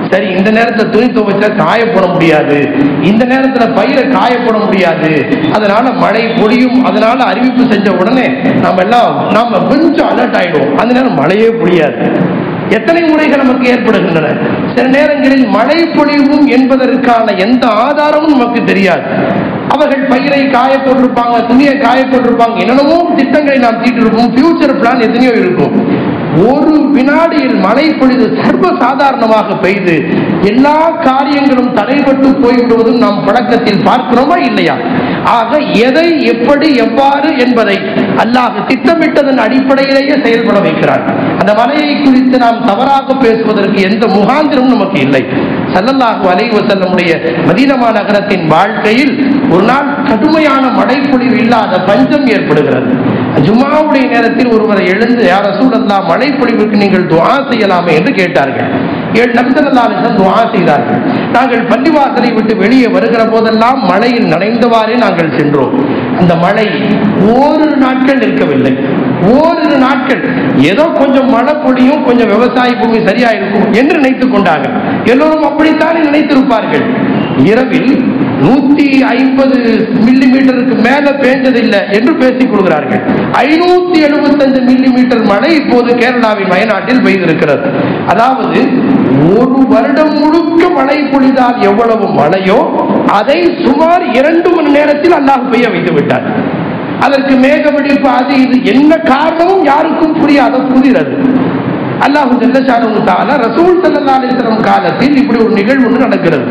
A: சரி இந்த நேரத்துல துணி துவைச்சா காய போட முடியாது இந்த நேரத்துல பயிரை காய போட முடியாது அதனால மழை பொழியும் அதனால அறிவிப்பு செஞ்ச உடனே நாம எல்லாம் நாம கொஞ்சம் அலர்ட் ஆயிடுவோம் அந்த நேரம் மழையே பொழியாது எத்தனை முறைகள் நமக்கு ஏற்படுகின்றன சில நேரங்களில் மழை பொழிவும் என்பதற்கான எந்த ஆதாரமும் நமக்கு தெரியாது அவர்கள் பயிரை காய போட்டிருப்பாங்க துணியை காய போட்டிருப்பாங்க என்னென்னமோ திட்டங்களை நாம் தீட்டிருப்போம் ஃபியூச்சர் பிளான் எத்தனையோ இருக்கும் ஒரு வினாடியில் மழை பொழிவு சர்வ சாதாரணமாக பெய்து எல்லா காரியங்களும் தடைபட்டு போய்விடுவதும் நாம் பழக்கத்தில் பார்க்கிறோமா இல்லையா ஆக எதை எப்படி எவ்வாறு என்பதை அல்லாஹ் திட்டமிட்டதன் அடிப்படையிலேயே செயல்பட வைக்கிறார் அந்த மலையை குறித்து நாம் தவறாக பேசுவதற்கு எந்த முகாந்திரமும் நமக்கு இல்லை சல்லல்லாஹு அலைஹி வஸல்லமுடைய மதீனமா நகரத்தின் வாழ்க்கையில் ஒரு நாள் கடுமையான மழைப்பொழிவு இல்லாத பஞ்சம் ஏற்படுகிறது ஜும்மாவுடைய நேரத்தில் ஒருவரை எழுந்து யார் ரசூலல்லா மழைப்பொழிவுக்கு நீங்கள் துஆ செய்யலாமே என்று கேட்டார்கள் ஏழு நபிசல்லாலிசன் துஆ செய்தார்கள் நாங்கள் பள்ளிவாசலை விட்டு வெளியே வருகிற போதெல்லாம் மழையில் நனைந்தவாறே நாங்கள் சென்றோம் அந்த மழை ஓரிரு நாட்கள் இருக்கவில்லை ஓரிரு நாட்கள் ஏதோ கொஞ்சம் மழை பொழியும் கொஞ்சம் விவசாய பூமி சரியா இருக்கும் என்று நினைத்துக் கொண்டார்கள் எல்லோரும் அப்படித்தானே நினைத்திருப்பார்கள் இரவில் நூத்தி ஐம்பது மில்லி மீட்டருக்கு மேல பேஞ்சதில்லை என்று பேசிக் கொள்கிறார்கள் ஐநூத்தி எழுபத்தஞ்சு மில்லி மீட்டர் மழை இப்போது கேரளாவின் வயநாட்டில் பெய்திருக்கிறது அதாவது ஒரு வருடம் முழுக்க மழை பொழிதால் எவ்வளவு மழையோ அதை சுமார் இரண்டு மணி நேரத்தில் அல்லாஹ் பெய்ய வைத்து விட்டார் அதற்கு மேகவெடிப்பு அது இது என்ன காரணமும் யாருக்கும் புரியாத புரிகிறது அல்லாஹு ஜல்லஷானு தாலா ரசூல் ஸல்லல்லாஹு அலைஹி வஸல்லம் காலத்தில் இப்படி ஒரு நிகழ்வு ஒன்று நடக்கிறது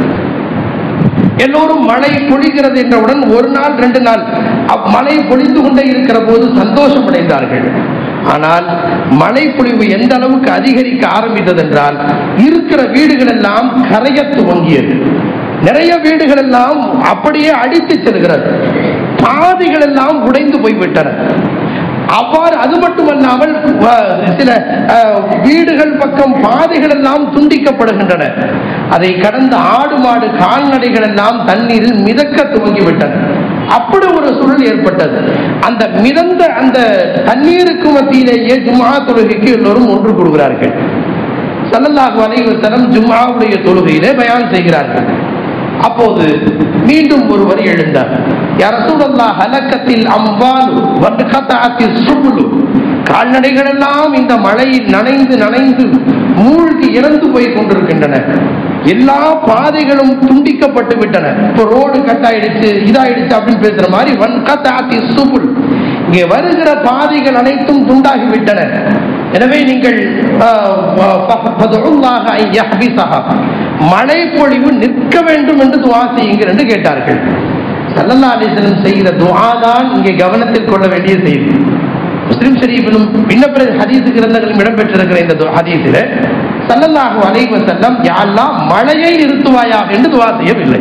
A: எல்லோரும் மழை பொழிகிறது என்றவுடன் ஒரு நாள் ரெண்டு நாள் அப் மழை பொழிந்து கொண்டே இருக்கிற போது சந்தோஷம் அடைந்தார்கள் ஆனால் மழை பொழிவு எந்த அளவுக்கு அதிகரிக்க ஆரம்பித்தது என்றால் இருக்கிற வீடுகள் எல்லாம் கரைய துவங்கியது நிறைய வீடுகள் எல்லாம் அப்படியே அடித்து செல்கிறது பாதைகள் எல்லாம் உடைந்து போய்விட்டன அவ்வாறு அது மட்டுமல்லாமல் அஹ், சில அஹ், வீடுகள் பக்கம் பாதைகள் எல்லாம் துண்டிக்கப்படுகின்றன அதை கடந்த ஆடு மாடு கால்நடைகள் எல்லாம் தண்ணீரில் மிதக்க துவங்கிவிட்டன அப்படி ஒரு சூழல் ஏற்பட்டது அந்த மிதந்த அந்த தண்ணீருக்கு மத்தியிலேயே ஜும்ஆ தொழுகைக்கு எல்லோரும் ஒன்று கூடுகிறார்கள் ஸல்லல்லாஹு அலைஹி வஸல்லம் ஜும்ஆவுடைய தொழுகையிலே பயான் செய்கிறார்கள் அப்போது மீண்டும் ஒருவர் எழுந்தார் யா ரசூலல்லாஹ் ஹலக்கத்தில் அம்வாலு வன்கதஅத்தில் சுபுலு கால்நடைகள் எல்லாம் இந்த மழையில் நனைந்து நனைந்து மூழ்கி இறந்து போய் கொண்டிருக்கின்றன எல்லா பாதைகளும் துண்டிக்கப்பட்டு விட்டன இப்போ ரோடு கட்டாயிடுச்சு இதாயிடுச்சு அப்படின்னு பேசுற மாதிரி வன்கதஅத்தி சுபுல் இங்கே வருகிற பாதைகள் அனைத்தும் துண்டாகிவிட்டன எனவே நீங்கள் ஆஹ், ஃப- ஃபதுல்லாஹ அன் யஹ்பிஸஹா. மழை பொழிவு நிற்க வேண்டும் என்று துவா செய்யுங்கள் என்று கேட்டார்கள் சல்லல்லா அலிஸ்லம் செய்கிற துஆ தான் இங்கே கவனத்தில் கொள்ள வேண்டிய செய்தி முஸ்லிம் ஷரீஃபிலும் விண்ணப்ப ஹதீஸ் கிரந்தங்களும் இடம்பெற்றிருக்கிற இந்த து- ஹதீஸில் சல்லல்லாஹு அலைஹி வஸல்லம் யா அல்லாஹ் மழையை நிறுத்துவாயாக என்று துவா செய்யவில்லை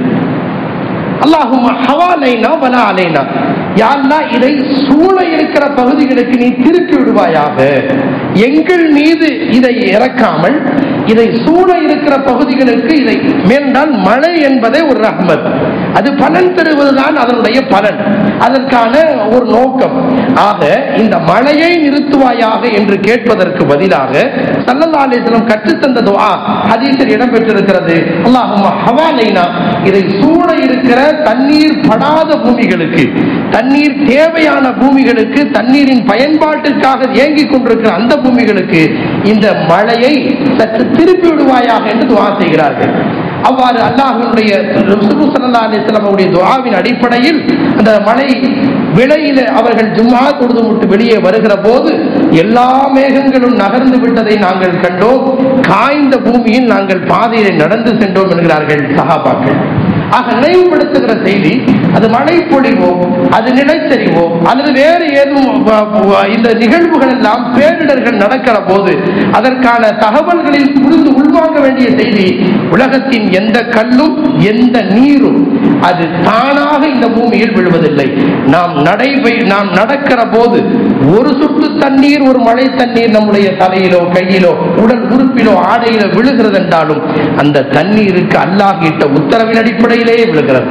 A: அல்லாஹும் ஹவாலைனா வலா அலைனா யா அல்லாஹ் இதை சூழ இருக்கிற பகுதிகளுக்கு நீ திருப்பி விடுவாயாக எங்கள் மீது இதை இறக்காமல் இதை சூழ இருக்கிற பகுதிகளுக்கு இதை மேற்றால் மழை என்பதே ஒரு ரஹ்மத் அது பலன் தருவதுதான் அதனுடைய பலன் அதற்கான ஒரு நோக்கம் ஆக இந்த மழையை நிறுத்துவாயாக என்று கேட்பதற்கு பதிலாக சல்லல்லா அலிஸ்லம் கற்றுத்தந்த துஆ ஹதீஸில் இடம்பெற்றிருக்கிறது அல்லாஹும்ம ஹவாலைனா இதை சூழ இருக்கிற தண்ணீர் படாத பூமிகளுக்கு தண்ணீர் தேவையான பூமிகளுக்கு தண்ணீரின் பயன்பாட்டிற்காக ஏங்கிக் கொண்டிருக்கிற அந்த பூமிகளுக்கு இந்த மழையை சற்று திருப்பி விடுவாயாக என்று துவா செய்கிறார்கள் அவ்வாறு அல்லாஹ்வினுடைய ரசூல் ஸல்லல்லாஹு அலைஹி வஸல்லம் அவருடைய துஆவின் அடிப்படையில் அந்த மழை விளையில அவர்கள் ஜும்மா தொழுது விட்டு வெளியே வருகிற போது எல்லா மேகங்களும் நகர்ந்து விட்டதை நாங்கள் கண்டோம் காய்ந்த பூமியில் நாங்கள் பாதையிலே நடந்து சென்றோம் என்கிறார்கள் சஹாபாக்கள் ஆக நினைவுபடுத்துகிற செய்தி அது மழை பொழிவோ அது நிலச்சரிவோ அல்லது வேறு ஏதும் வ- வ- இந்த நிகழ்வுகள் எல்லாம் பேரிடர்கள் நடக்கிற போது அதற்கான தகவல்களில் புரிந்து உள்வாங்க வேண்டிய செய்தி உலகத்தின் எந்த கல்லும் எந்த நீரும் அது தானாக இந்த பூமியில் விழுவதில்லை நாம் நடைபை நாம் நடக்கிற போது ஒரு சொட்டு தண்ணீர் ஒரு மழை தண்ணீர் நம்முடைய தலையிலோ கையிலோ உடல் உறுப்பிலோ ஆடையிலோ விழுகிறது என்றாலும் அந்த தண்ணீருக்கு அல்லாஹ் இட்ட உத்தரவின் அடிப்படையிலேயே விழுகிறது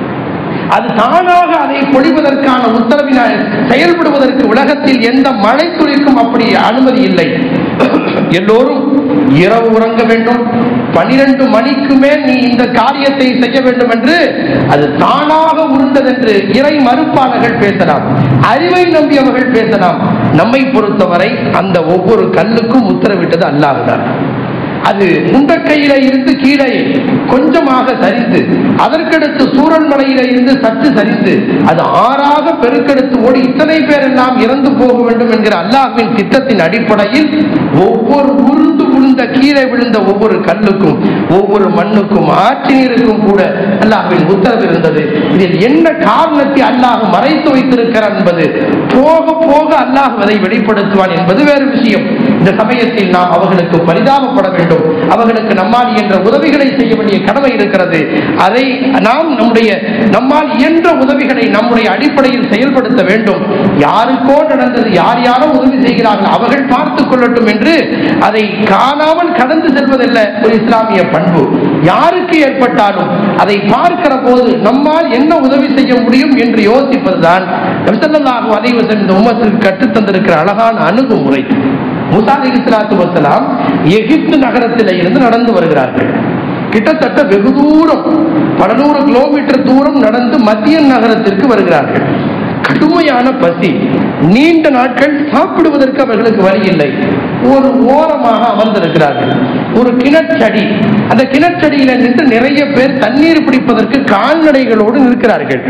A: அது தானாக அதை பொழிவதற்கான உத்தரவினால் செயல்படுவதற்கு உலகத்தில் எந்த மழை துளிக்கும் அப்படி அனுமதி இல்லை எல்லோரும் இரவு உறங்க வேண்டும் பனிரெண்டு மணிக்கு மேல் நீ இந்த காரியத்தை செய்ய வேண்டும் என்று அது தானாக உருண்டதென்று இறை மறுப்பாளர்கள் பேசலாம் அறிவை நம்பியவர்கள் பேசலாம் நம்மை பொறுத்தவரை அந்த ஒவ்வொரு கல்லுக்கும் உத்தரவிட்டது அல்லாஹ்தான் அது முண்டக்கையில இருந்து கீழே கொஞ்சமாக சரிந்து அதற்கடுத்து சூரன் மலையில இருந்து சற்று சரிந்து அது ஆறாக பெருக்கெடுத்து ஓடி இத்தனை பேர் எல்லாம் இறந்து போக வேண்டும் என்கிற அல்லாஹ்வின் திட்டத்தின் அடிப்படையில் ஒவ்வொரு உருண்டு விழுந்த கீழே விழுந்த ஒவ்வொரு கல்லுக்கும் ஒவ்வொரு மண்ணுக்கும் ஆட்சி நீருக்கும் கூட அல்லாஹ்வின் உத்தரவு இருந்தது இதில் என்ன காரணத்தை அல்லாஹ் மறைத்து வைத்திருக்கிறார் என்பது போக போக அல்லாஹ் அதை வெளிப்படுத்துவான் என்பது வேறு விஷயம் இந்த சமயத்தில் நாம் அவர்களுக்கு பரிதாபப்பட வேண்டும் அவர்களுக்கு நம்மால் என்ற உதவிகளை செய்ய வேண்டிய கடமை இருக்கிறது அதை நாம் நம்முடைய நம்மால் இயன்ற உதவிகளை நம்முடைய அடிப்படையில் செயல்படுத்த வேண்டும் யாருக்கோ நடந்தது யார் யாரோ உதவி செய்கிறார்கள் அவர்கள் பார்த்துக் கொள்ளட்டும் என்று அதை காணாமல் கடந்து செல்வதல்ல ஒரு இஸ்லாமிய பண்பு யாருக்கு ஏற்பட்டாலும் அதை பார்க்கிற போது நம்மால் என்ன உதவி செய்ய முடியும் என்று யோசிப்பதுதான் நபிசல்லாஹு அலைஹி வஸல்லம் இந்த உம்மத்திற்கு கற்றுத் தந்திருக்கிற அழகான அணுகுமுறை முசா அலி இஸ்லாத்து வசலாம் எகிப்து நகரத்தில் இருந்து நடந்து வருகிறார்கள் கிட்டத்தட்ட வெகு தூரம் பல நூறு கிலோமீட்டர் தூரம் நடந்து மத்திய நகரத்திற்கு வருகிறார்கள் கடுமையான பசி நீண்ட நாட்கள் சாப்பிடுவதற்கு அவர்களுக்கு வழி இல்லை ஒரு ஓரமாக அமர்ந்திருக்கிறார்கள் ஒரு கிணற்றடி அந்த கிணற்றடியில நின்று நிறைய பேர் தண்ணீர் பிடிப்பதற்கு கால்நடைகளோடு நிற்கிறார்கள்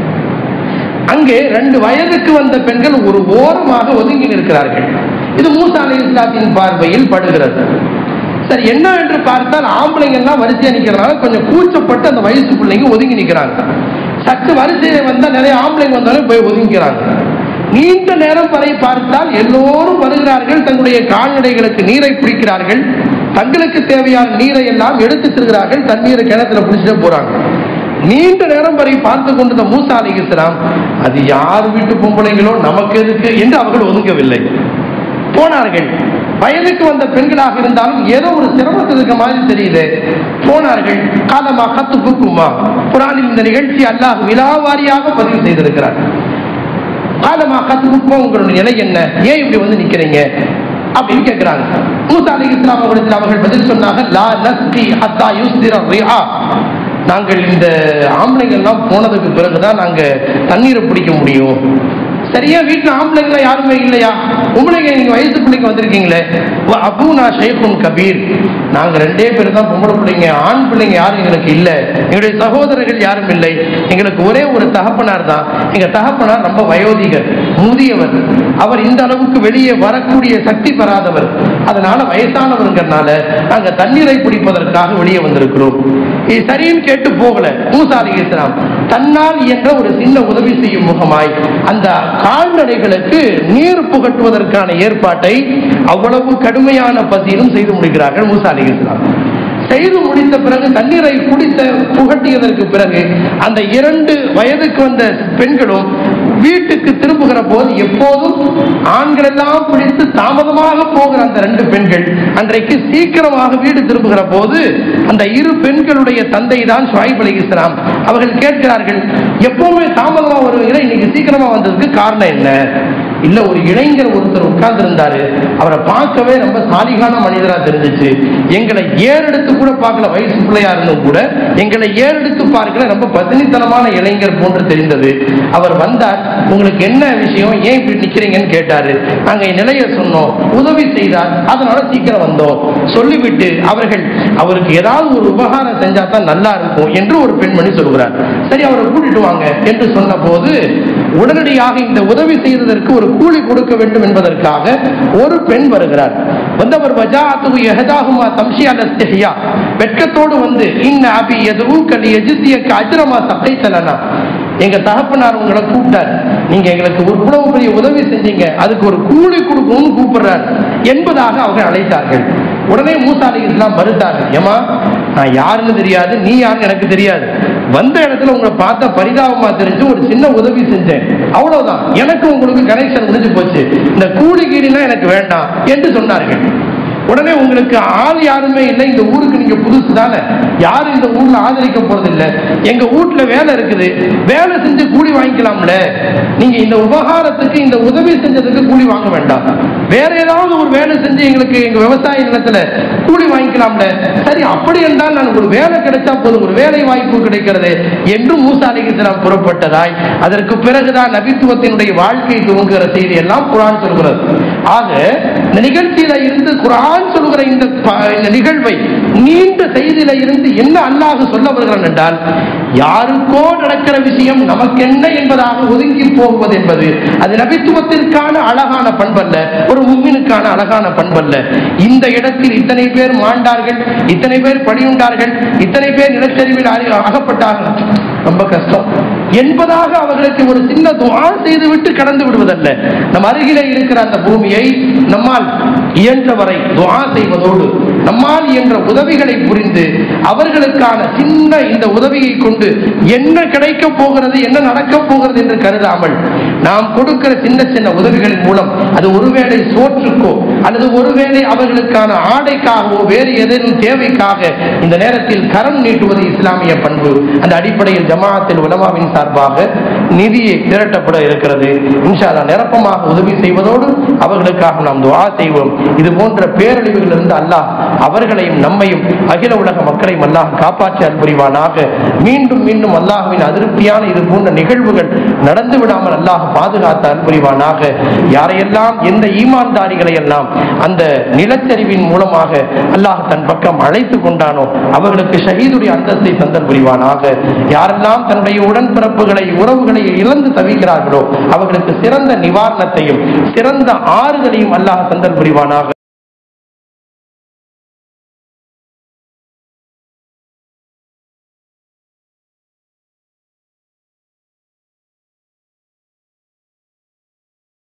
A: அங்கே ரெண்டு வயதுக்கு வந்த பெண்கள் ஒரு ஓரமாக ஒதுங்கி நிற்கிறார்கள் இது மூசா அலி இஸ்லாத்தின் பார்வையில் படுகிறது சரி என்ன என்று பார்த்தால் ஆம்பளைங்க எல்லாம் வரிசையா நிக்கிறதுனால கொஞ்சம் கூச்சப்பட்டு அந்த வயசு பிள்ளைங்க ஒதுங்கி நிக்கிறாங்க சற்று வரிசையில வந்தா நிறைய ஆம்பளைங்க வந்தாலும் போய் ஒதுங்கிறாங்க நீண்ட நேரம் வரை பார்த்தால் எல்லோரும் வருகிறார்கள் தங்களுடைய கால்நடைகளுக்கு நீரை பிடிக்கிறார்கள் தங்களுக்கு தேவையான நீரை எல்லாம் எடுத்து செல்கிறார்கள் தண்ணீரை கிணத்துல பிடிச்சிட்டு போறாங்க நீண்ட நேரம் வரை பார்த்து கொண்டிருந்த மூசா அலி இஸ்லாம் அது யார் வீட்டு பொம்பளைங்களோ நமக்கு எதுக்கு என்று அவர்கள் ஒதுங்கவில்லை போனார்கள் வயதுக்கு வந்த பெண்களாக இருந்தாலும் ஏதோ ஒரு சிரமத்தில் இருக்க மாதிரி தெரியுது போனார்கள் காலமா கத்து குக்குமா குரானில் இந்த நிகழ்ச்சி அல்லாஹ் விழாவாரியாக பதிவு செய்திருக்கிறார் காலமா கத்து குக்குமா உங்களுடைய நிலை என்ன ஏன் இப்படி வந்து நிக்கிறீங்க அப்படின்னு கேட்கிறாங்க மூசா அலி இஸ்லாம் அவர்களுக்கு அவர்கள் பதில் சொன்னாங்க லா நஸ்கி ஹத்தா யூஸ்திர ரிஹா நாங்கள் இந்த ஆம்பளைங்கள்லாம் போனதுக்கு பிறகுதான் நாங்க தண்ணீரை பிடிக்க முடியும் சரியா வீட்டுல ஆம்பளைங்கள யாருமே இல்லையா பொம்பளைங்க நீங்க வயசு பிள்ளைங்க வந்திருக்கீங்களே வ அபூனா ஷேഖுன் கபீர் நாங்க ரெண்டே பேர் தான் பொம்பளை பிள்ளைங்க ஆண் பிள்ளைங்க யாரும் எங்களுக்கு இல்ல எங்களுடைய சகோதரர்கள் யாரும் இல்லை எங்களுக்கு ஒரே ஒரு தகப்பனார் தான் எங்க தகப்பனார் ரொம்ப வயோதிகர் முதியவர் அவர் இந்த அளவுக்கு வெளியே வரக்கூடிய சக்தி பெறாதவர் அதனால வயசானவருங்கிறனால நாங்க தண்ணீரை பிடிப்பதற்காக வெளியே வந்திருக்கிறோம் இது சரின்னு கேட்டு போகல மூசா அலி இஸ்லாம் தன்னால் இயன்ற ஒரு சின்ன உதவி செய்யும் முகமாய் அந்த கால்நடைகளுக்கு நீர் புகட்டுவதற்கான ஏற்பாட்டை அவ்வளவு கடுமையான பசியிலும் செய்து முடிக்கிறார்கள் மூசா அலி இஸ்லாம் செய்து முடித்த பிறகு தண்ணீரை குடித்த புகட்டியதற்கு பிறகு அந்த இரண்டு வயதுக்கு வந்த பெண்களும் வீட்டுக்கு திரும்புகிற போது எப்போதும் ஆண்கள் எல்லாம் பிடித்து தாமதமாக போகிற அந்த ரெண்டு பெண்கள் அன்றைக்கு சீக்கிரமாக வீடு திரும்புகிற போது அந்த இரு பெண்களுடைய தந்தை தான் ஷுவைப் அலி இஸ்லாம் அவர்கள் கேட்கிறார்கள் எப்பவுமே தாமதமா வருவீங்க இன்னைக்கு சீக்கிரமா வந்ததுக்கு காரணம் என்ன இல்ல ஒரு இளைஞர் ஒருத்தர் உட்கார்ந்து இருந்தாரு அவரை பார்க்கவே ரொம்ப சாலிகான மனிதரா தெரிஞ்சிச்சு எங்களை ஏறெடுத்து கூட பார்க்கல வயசு பிள்ளையா இருந்தும் கூட எங்களை ஏறெடுத்து பார்க்கல ரொம்ப பத்தினித்தனமான இளைஞர் போன்று தெரிந்தது அவர் வந்தார் உங்களுக்கு என்ன விஷயம் ஏன் இப்படி நிக்கிறீங்கன்னு கேட்டாரு நாங்க என் நிலையை சொன்னோம் உதவி செய்தார் அதனால சீக்கிரம் வந்தோம் சொல்லிவிட்டு அவர்கள் அவருக்கு ஏதாவது ஒரு உபகாரம் செஞ்சா தான் நல்லா இருக்கும் என்று ஒரு பெண்மணி சொல்கிறார் சரி அவரை கூட்டிட்டு வாங்க என்று சொன்ன போது உடனடியாக இந்த உதவி செய்ததற்கு ஒரு கூலி கொடுக்க வேண்டும் என்பதற்காக ஒரு பெண் வருகிறார் வந்தவர் வஜாத்து எஹதாகுமா தம்ஷி அலஸ்தியா வெட்கத்தோடு வந்து இன்ன அபி எதுவு கலி எஜித்தியக்கு அஜரமா சகைத்தலனா எங்க தகப்பனார் உங்களை கூப்பிட்டார் நீங்க எங்களுக்கு ஒரு இவ்வளவு பெரிய உதவி செஞ்சீங்க அதுக்கு ஒரு கூலி கொடுக்கணும்னு கூப்பிடுறார் என்பதாக அவர்கள் அழைத்தார்கள் உடனே மூசா அலி இஸ்லாம் மறுத்தார்கள் ஏமா நான் யாருன்னு தெரியாது நீ யாருன்னு எனக்கு தெரியாது வந்த இடத்துல உங்களை பார்த்தா பரிதாபமா தெரிஞ்சு ஒரு சின்ன உதவி செஞ்சேன் அவ்வளவுதான் எனக்கு உங்களுக்கு கனெக்ஷன் முடிஞ்சு போச்சு இந்த கூலி கீழினா எனக்கு வேண்டாம் என்று சொன்னார்கள் உடனே உங்களுக்கு ஆள் யாருமே இல்லை இந்த ஊருக்கு நீங்க புதுசு தானே யாரும் இந்த ஊர்ல ஆதரிக்க போறது இல்ல எங்க வீட்டுல வேலை இருக்குது வேலை செஞ்சு கூலி வாங்கிக்கலாம்ல நீங்க இந்த உபகாரத்துக்கு இந்த உதவி செஞ்சதுக்கு கூலி வாங்க வேண்டாம் வேற ஏதாவது ஒரு வேலை செஞ்சு எங்களுக்கு எங்க விவசாய நிலத்துல கூலி வாங்கிக்கலாம்ல சரி அப்படி என்றால் நான் ஒரு வேலை கிடைச்சா போதும் ஒரு வேலை வாய்ப்பு கிடைக்கிறது என்று மூசா அலிகிஸ்லாம் புறப்பட்டதாய் அதற்கு பிறகுதான் நபித்துவத்தினுடைய வாழ்க்கை துவங்குகிற செய்தி எல்லாம் குரான் சொல்கிறது ஆக இந்த நிகழ்ச்சியில இருந்து குரான் சொல்கிற இந்த ப- இந்த நிகழ்வை நீண்ட செய்தியில இருந்து என்ன அல்லாஹ் சொல்ல வருகிறான் என்றால் யாருக்கோ நடக்கிற விஷயம் நமக்கு என்ன என்பதாக ஒதுங்கி போகுவது என்பது அது நபித்துவத்திற்கான அழகான பண்பல்ல ஒரு மும்மினுக்கான அழகான பண்பல்ல இந்த இடத்தில் இத்தனை பேர் மாண்டார்கள் இத்தனை பேர் பணியுண்டார்கள் இத்தனை பேர் நிலச்சரிவில் அரி- அகப்பட்டார்கள் ரொம்ப கஷ்டம் என்பதாக அவர்களுக்கு ஒரு சின்ன துஆ செய்துவிட்டு கடந்து விடுவதல்ல நம் அருகிலே இருக்கிற அந்த பூமியை நம்மால் இயன்றவரை துஆ செய்வதோடு நம்மால் இயன்ற உதவிகளை புரிந்து அவர்களுக்கான சின்ன இந்த உதவியை கொண்டு என்ன கிடைக்க போகிறது என்ன நடக்க போகிறது என்று கருதாமல் நாம் கொடுக்கிற சின்ன சின்ன உதவிகளின் மூலம் அது ஒருவேளை சோற்றுக்கோ அல்லது ஒருவேளை அவர்களுக்கான ஆடைக்காகவோ வேறு ஏதேனும் தேவைக்காக இந்த நேரத்தில் கரம் நீட்டுவது இஸ்லாமிய பண்பு அந்த அடிப்படையில் ஜமாஅத்தில் உலமாவின் சார்பாக நிதியை திரட்டப்பட இருக்கிறது இன்ஷா அல்லாஹ் நிரப்பமாக உதவி செய்வதோடு அவர்களுக்காக நாம் துஆ செய்வோம் இது போன்ற பேரழிவுகளிலிருந்து அல்லாஹ் அவர்களையும் நம்மையும் அகில உலக மக்களையும் அல்லாஹ் காப்பாற்றி அன்புரிவானாக மீண்டும் மீண்டும் அல்லாஹ்வின் அதிருப்தியான இது போன்ற நிகழ்வுகள் நடந்து விடாமல் அல்லாஹ் பாதுகாத்து அன்புரிவானாக யாரையெல்லாம் எந்த ஈமான்தாரிகளை எல்லாம் அந்த நிலச்சரிவின் மூலமாக அல்லாஹ் தன் பக்கம் அழைத்து கொண்டானோ அவர்களுக்கு ஷஹீதுடைய அந்தஸ்தை தந்தல் புரிவானாக யாரெல்லாம் தன்னுடைய உடன்பிறப்புகளை உறவுகளை இழந்து தவிக்கிறார்களோ அவர்களுக்கு சிறந்த நிவாரணத்தையும் சிறந்த ஆறுதலையும் அல்லாஹ் தந்தல் புரிவானாக